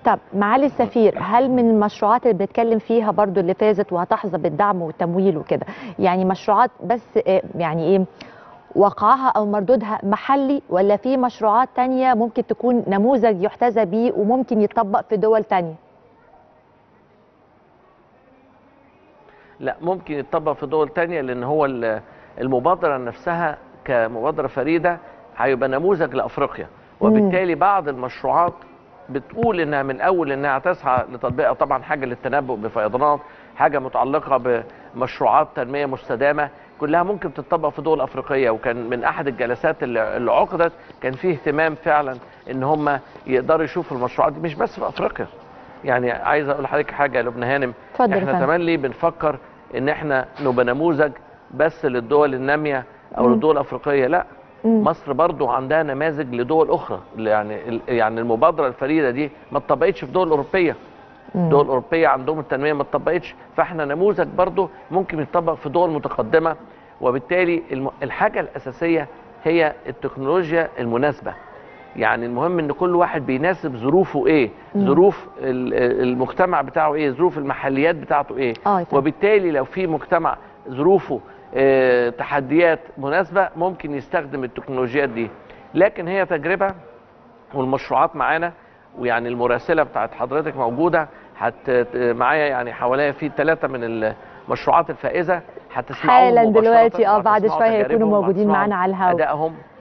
طب معالي السفير هل من المشروعات اللي بنتكلم فيها برضو اللي فازت وهتحظى بالدعم والتمويل وكده يعني مشروعات بس آه، يعني ايه وقعها او مردودها محلي ولا في مشروعات تانية ممكن تكون نموذج يحتذى بيه وممكن يتطبق في دول تانية لا ممكن يتطبق في دول تانية لان هو ال- المبادره نفسها كمبادره فريده هيبقى نموذج لافريقيا وبالتالي بعض المشروعات بتقول انها من اول انها تسعى لتطبيقها طبعا حاجه للتنبؤ بفيضانات حاجه متعلقه بمشروعات تنميه مستدامه كلها ممكن تطبق في دول افريقيه وكان من احد الجلسات اللي اللي عقدت كان فيه اهتمام فعلا ان هم يقدروا يشوفوا المشروعات دي مش بس في افريقيا يعني عايز اقول لحضرتك حاجه يا لبنى هانم اتفضل يا احنا فندم. تملي بنفكر ان احنا نبقى نموذج بس للدول الناميه او مم. للدول الافريقيه لا مم. مصر برضو عندها نماذج لدول اخرى يعني ال- يعني المبادره الفريده دي ما اتطبقتش في دول اوروبيه مم. دول اوروبيه عندهم التنميه ما اتطبقتش فاحنا نموذج برضو ممكن يتطبق في دول متقدمه وبالتالي الم- الحاجه الاساسيه هي التكنولوجيا المناسبه يعني المهم ان كل واحد بيناسب ظروفه ايه مم. ظروف ال- المجتمع بتاعه ايه ظروف المحليات بتاعته ايه اه يا فندم. وبالتالي لو في مجتمع ظروفه آه، تحديات مناسبه ممكن يستخدم التكنولوجيات دي لكن هي تجربه والمشروعات معانا ويعني المراسله بتاعت حضرتك موجوده هت معايا يعني حوالي في ثلاثه من المشروعات الفائزه هتسمعوهم حالا مباشرة دلوقتي اه بعد وهتسمعوا شويه هيكونوا تجاربهم موجودين وهتسمعوا معانا على الهواء ادائهم